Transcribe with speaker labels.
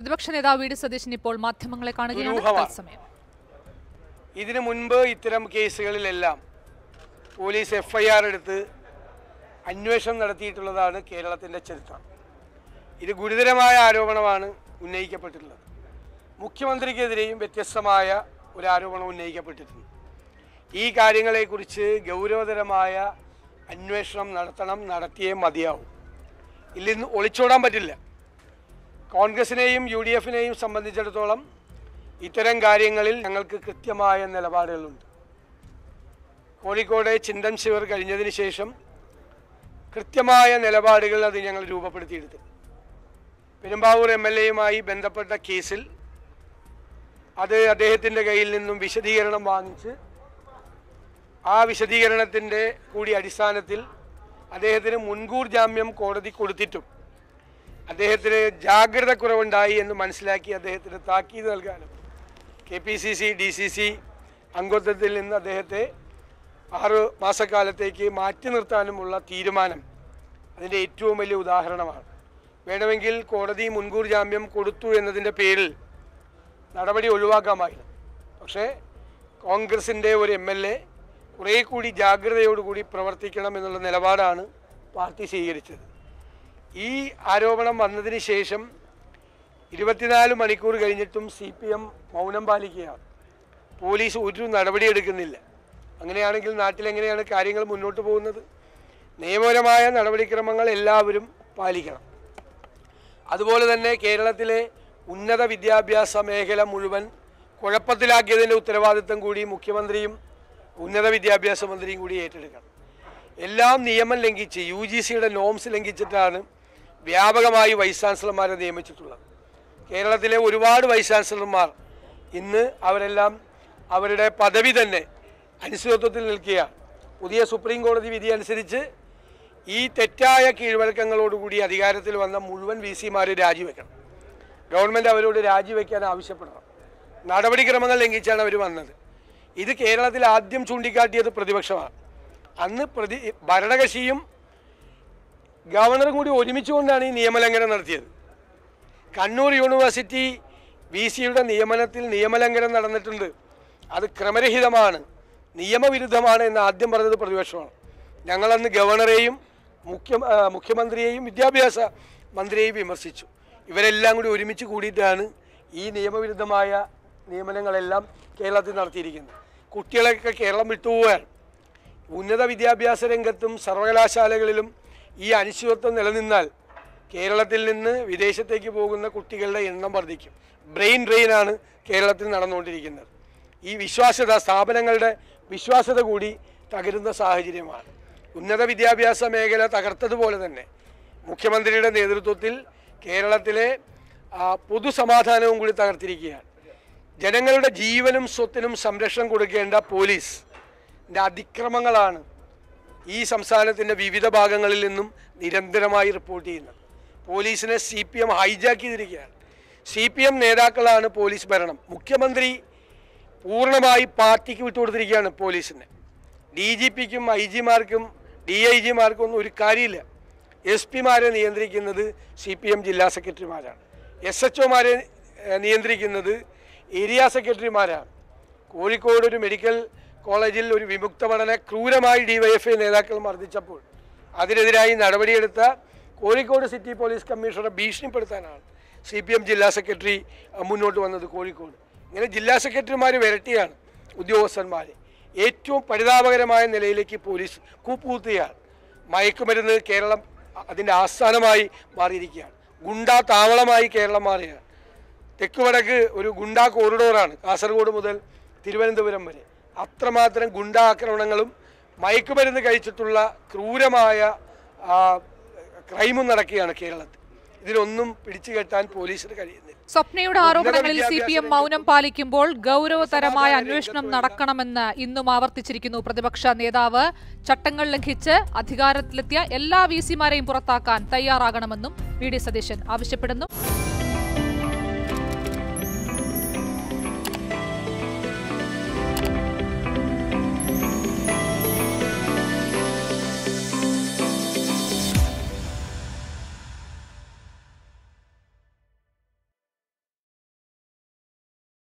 Speaker 1: പ്രതിപക്ഷ നേതാവ് V D Satheesan ഇപ്പോൾ മാധ്യമങ്ങളെ കാണുകയാണ്
Speaker 2: ദുരൂഹമാണ്.
Speaker 1: തത്സമയം
Speaker 2: ഇതിനു മുൻപ് ഇത്തരം കേസുകളിലെല്ലാം പോലീസ് എഫ് ഐ ആർ എടുത്ത് അന്വേഷണം നടത്തിയിട്ടുള്ളതാണ് കേരളത്തിൻ്റെ ചരിത്രം ഇത് ഗുരുതരമായ ആരോപണമാണ് ഉന്നയിക്കപ്പെട്ടിട്ടുള്ളത് മുഖ്യമന്ത്രിക്കെതിരെയും വ്യത്യസ്തമായ ഒരു ആരോപണം ഉന്നയിക്കപ്പെട്ടിട്ടുണ്ട് ഈ കാര്യങ്ങളെക്കുറിച്ച് ഗൗരവതരമായ അന്വേഷണം നടത്തണം നടത്തിയേ മതിയാവും ഇല്ലിന്ന് ഒളിച്ചോടാൻ പറ്റില്ല കോൺഗ്രസിനെയും യു ഡി എഫിനെയും സംബന്ധിച്ചിടത്തോളം ഇത്തരം കാര്യങ്ങളിൽ ഞങ്ങൾക്ക് കൃത്യമായ നിലപാടുകളുണ്ട് കോഴിക്കോട് ചിന്തൻ ശിവർ കഴിഞ്ഞതിന് ശേഷം കൃത്യമായ നിലപാടുകൾ അത് ഞങ്ങൾ രൂപപ്പെടുത്തിയെടുത്തു പെരുമ്പാവൂർ എം എൽ എയുമായി ബന്ധപ്പെട്ട കേസിൽ അത് അദ്ദേഹത്തിൻ്റെ കയ്യിൽ നിന്നും വിശദീകരണം വാങ്ങിച്ച് ആ വിശദീകരണത്തിൻ്റെ കൂടി അടിസ്ഥാനത്തിൽ അദ്ദേഹത്തിന് മുൻകൂർ ജാമ്യം കോടതി കൊടുത്തിട്ടും അദ്ദേഹത്തിന് ജാഗ്രത കുറവുണ്ടായി എന്ന് മനസ്സിലാക്കി അദ്ദേഹത്തിന് താക്കീത് നൽകാനും K P C C D C C അംഗത്വത്തിൽ നിന്ന് അദ്ദേഹത്തെ ആറ് മാസക്കാലത്തേക്ക് മാറ്റി നിർത്താനുമുള്ള തീരുമാനം അതിൻ്റെ ഏറ്റവും വലിയ ഉദാഹരണമാണ് വേണമെങ്കിൽ കോടതി മുൻകൂർ ജാമ്യം കൊടുത്തു എന്നതിൻ്റെ പേരിൽ നടപടി ഒഴിവാക്കാമായിരുന്നു പക്ഷേ കോൺഗ്രസിൻ്റെ ഒരു എം എൽ എ കുറേ കൂടി ജാഗ്രതയോടുകൂടി പ്രവർത്തിക്കണം എന്നുള്ള നിലപാടാണ് പാർട്ടി സ്വീകരിച്ചത് ഈ ആരോപണം വന്നതിന് ശേഷം ഇരുപത്തിനാല് മണിക്കൂർ കഴിഞ്ഞിട്ടും സി പി എം മൗനം പാലിക്കുകയാണ് പോലീസ് ഒരു നടപടിയെടുക്കുന്നില്ല അങ്ങനെയാണെങ്കിൽ നാട്ടിലെങ്ങനെയാണ് കാര്യങ്ങൾ മുന്നോട്ട് പോകുന്നത് നിയമപരമായ നടപടിക്രമങ്ങൾ എല്ലാവരും പാലിക്കണം അതുപോലെ തന്നെ കേരളത്തിലെ ഉന്നത വിദ്യാഭ്യാസ മേഖല മുഴുവൻ കുഴപ്പത്തിലാക്കിയതിൻ്റെ ഉത്തരവാദിത്തം കൂടി മുഖ്യമന്ത്രിയും ഉന്നത വിദ്യാഭ്യാസ മന്ത്രിയും കൂടി ഏറ്റെടുക്കണം എല്ലാം നിയമം ലംഘിച്ച് യു ജി സിയുടെ നോംസ് ലംഘിച്ചിട്ടാണ് വ്യാപകമായി വൈസ് ചാൻസലർമാരെ നിയമിച്ചിട്ടുള്ളത് കേരളത്തിലെ ഒരുപാട് വൈസ് ചാൻസലർമാർ ഇന്ന് അവരെല്ലാം അവരുടെ പദവി തന്നെ അനിശ്ചിതത്വത്തിൽ നിൽക്കുകയാണ് പുതിയ സുപ്രീം കോടതി വിധി അനുസരിച്ച് ഈ തെറ്റായ കീഴ്വഴക്കങ്ങളോടുകൂടി അധികാരത്തിൽ വന്ന മുഴുവൻ വി സിമാർ രാജിവെക്കണം ഗവൺമെൻറ് അവരോട് രാജിവെക്കാൻ ആവശ്യപ്പെടണം നടപടിക്രമങ്ങൾ ലംഘിച്ചാണ് അവർ വന്നത് ഇത് കേരളത്തിൽ ആദ്യം ചൂണ്ടിക്കാട്ടിയത് പ്രതിപക്ഷമാണ് അന്ന് പ്രതി ഭരണകക്ഷിയും ഗവർണറും കൂടി ഒരുമിച്ചുകൊണ്ടാണ് ഈ നിയമലംഘനം നടത്തിയത് കണ്ണൂർ യൂണിവേഴ്സിറ്റി വി സിയുടെ നിയമനത്തിൽ നിയമലംഘനം നടന്നിട്ടുണ്ട് അത് ക്രമരഹിതമാണ് നിയമവിരുദ്ധമാണ് എന്ന് ആദ്യം പറഞ്ഞത് പ്രതിപക്ഷമാണ് ഞങ്ങളന്ന് ഗവർണറെയും മുഖ്യ ആ, മുഖ്യമന്ത്രിയെയും വിദ്യാഭ്യാസ മന്ത്രിയെയും വിമർശിച്ചു ഇവരെല്ലാം കൂടി ഒരുമിച്ച് കൂടിയിട്ടാണ് ഈ നിയമവിരുദ്ധമായ നിയമനങ്ങളെല്ലാം കേരളത്തിൽ നടത്തിയിരിക്കുന്നത് കുട്ടികളൊക്കെ കേരളം വിട്ടുപോവുകയാണ് ഉന്നത വിദ്യാഭ്യാസ രംഗത്തും സർവകലാശാലകളിലും ഈ അനിശ്ചിതത്വം നിലനിന്നാൽ കേരളത്തിൽ നിന്ന് വിദേശത്തേക്ക് പോകുന്ന കുട്ടികളുടെ എണ്ണം വർദ്ധിക്കും ബ്രെയിൻ ഡ്രെയിനാണ് കേരളത്തിൽ നടന്നുകൊണ്ടിരിക്കുന്നത് ഈ വിശ്വാസ്യത സ്ഥാപനങ്ങളുടെ വിശ്വാസ്യത കൂടി തകരുന്ന സാഹചര്യമാണ് ഉന്നത വിദ്യാഭ്യാസ മേഖല തകർത്തതുപോലെ തന്നെ മുഖ്യമന്ത്രിയുടെ നേതൃത്വത്തിൽ കേരളത്തിലെ ആ, പൊതുസമാധാനവും കൂടി തകർത്തിരിക്കുകയാണ് ജനങ്ങളുടെ ജീവനും സ്വത്തിനും സംരക്ഷണം കൊടുക്കേണ്ട പോലീസ് ന്റെ അതിക്രമങ്ങളാണ് ഈ സംസ്ഥാനത്തിൻ്റെ വിവിധ ഭാഗങ്ങളിൽ നിന്നും നിരന്തരമായി റിപ്പോർട്ട് ചെയ്യുന്നത് പോലീസിനെ സി പി എം ഹൈജാക്ക് ചെയ്തിരിക്കുകയാണ് സി പി എം നേതാക്കളാണ് പോലീസ് ഭരണം മുഖ്യമന്ത്രി പൂർണ്ണമായി പാർട്ടിക്ക് വിട്ടുകൊടുത്തിരിക്കുകയാണ് പോലീസിനെ ഡി ജി പിക്കും ഐ ജിമാർക്കും ഡി ഐ ജിമാർക്കും ഒന്നും ഒരു കാര്യമില്ല എസ് പിമാരെ നിയന്ത്രിക്കുന്നത് സി പി എം ജില്ലാ സെക്രട്ടറിമാരാണ് എസ് എച്ച് ഒമാരെ നിയന്ത്രിക്കുന്നത് ഏരിയ സെക്രട്ടറിമാരാണ് കോഴിക്കോട് ഒരു മെഡിക്കൽ കോളേജിൽ ഒരു വിമുക്ത പഠന ക്രൂരമായി ഡിവൈഎഫ്ഐ നേതാക്കൾ മർദ്ദിച്ചപ്പോൾ അതിനെതിരായി നടപടിയെടുത്ത കോഴിക്കോട് സിറ്റി പോലീസ് കമ്മീഷണറെ ഭീഷണിപ്പെടുത്താനാണ് സി പി എം ജില്ലാ സെക്രട്ടറി അഹ്, മുന്നോട്ട് വന്നത് കോഴിക്കോട് ഇങ്ങനെ ജില്ലാ സെക്രട്ടറിമാർ വിരട്ടിയാണ് ഉദ്യോഗസ്ഥന്മാരെ ഏറ്റവും പരിതാപകരമായ നിലയിലേക്ക് പോലീസ് കൂപ്പുകുത്തുകയാണ് മയക്കുമരുന്ന് കേരളം അതിൻ്റെ ആസ്ഥാനമായി മാറിയിരിക്കുകയാണ് ഗുണ്ടാ താവളമായി കേരളം മാറുകയാണ് തെക്ക് വടക്ക് ഒരു ഗുണ്ടാ കോറിഡോറാണ് കാസർഗോഡ് മുതൽ തിരുവനന്തപുരം വരെ അത്രമാത്രം ഗുണ്ടാ ആക്രമണങ്ങളും മയക്കുമരുന്ന് കഴിച്ചിട്ടുള്ള ക്രൂരമായ ആ, ക്രൈമും നടക്കുകയാണ് കേരളത്തിൽ ഇതിനൊന്നും പിടിച്ചു കെട്ടാൻ പോലീസിന് കഴിയുന്നില്ല
Speaker 1: സ്വപ്നയുടെ ആരോപണങ്ങളിൽ സി പി എം
Speaker 2: വിദ്യാഭ്യാസ
Speaker 1: മൗനം പാലിക്കുമ്പോൾ ഗൗരവതരമായ
Speaker 2: സമാധാന
Speaker 1: അന്വേഷണം
Speaker 2: രംഗത്ത്
Speaker 1: നടക്കണമെന്ന് ഇന്നും ആവർത്തിച്ചിരിക്കുന്നു പ്രതിപക്ഷ നേതാവ് ചട്ടങ്ങൾ ലംഘിച്ച് അധികാരത്തിലെത്തിയ എല്ലാ വി സിമാരെയും പുറത്താക്കാൻ തയ്യാറാകണമെന്നും വി ഡി സതീശൻ ആവശ്യപ്പെടുന്നു